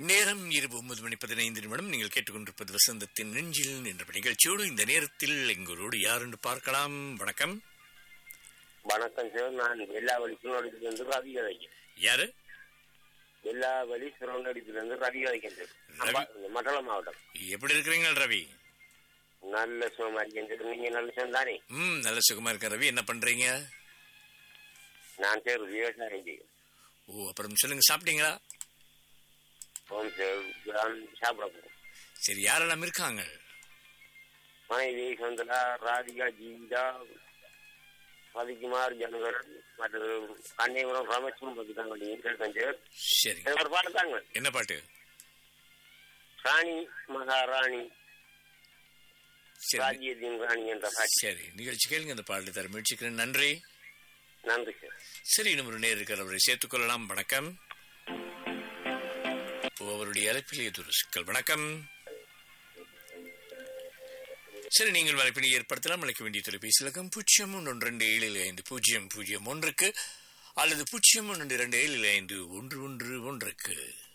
நேரம் இரவு ஒன்பது மணி பதினைந்து நிமிடம் நீங்கள் கேட்டுக்கொண்டிருப்பது வசந்தத்தின் நெஞ்சில் என்ற நிகழ்ச்சியோடு இந்த நேரத்தில் எங்களோடு யார் என்று பார்க்கலாம் வணக்கம் வணக்கம் சார் நான் வெள்ளாவளி சுரண்டடிப்பிலிருந்து ரவி கதைக்கிறேன் யாரு வெள்ளாவளி சுரண்டடிப்பிலிருந்து ரவி கதைக்கிறேன் சார் ரவி. அப்பா, மண்டலம் மாவட்டம் எப்படி இருக்கிறீங்க ரவி நல்ல சுகமா இருக்கேன் சார் நீங்க நல்ல சுகம் தானே ம் நல்ல சுகமா இருக்க ரவி என்ன பண்றீங்க நான் சார் விவசாயம் செய்யும் ஓ அப்புறம் சொல்லுங்க சாப்பிட்டீங்களா போம் சார் நான் சாப்பிட போறோம் சரி யாரெல்லாம் இருக்காங்க மனைவி சொந்தலா ராதிகா ஜீவிதா ரவிக்குமார் ஜனகரன் மற்ற கண்ணைபுரம் ரமேஷும் பற்றி தான் இருக்கேன் சார் சரி எனக்கு ஒரு பாட்டு தாங்க என்ன பாட்டு ராணி மகாராணி சரி ராஜ்யத்தின் ராணி என்ற பாட்டு சரி நிகழ்ச்சி கேளுங்க அந்த பாடலை தர முயற்சிக்கிறேன் நன்றி நன்றி சார் சரி இன்னும் ஒரு நேர் இருக்கிறவரை சேர்த்துக் கொள்ளலாம் வணக்கம் இப்போ அவருடைய அழைப்பில் ஏதோ ஒரு சிக்கல் வணக்கம் சரி நீங்கள் வலைப்பினை ஏற்படுத்தலாம் அழைக்க வேண்டிய தொலைபேசி இலக்கம் பூஜ்ஜியம் ஒன்று ரெண்டு ஏழு ஐந்து பூஜ்ஜியம் பூஜ்ஜியம் ஒன்றுக்கு அல்லது பூஜ்ஜியம் ஒன்று இரண்டு ஏழு ஐந்து ஒன்று ஒன்று ஒன்றுக்கு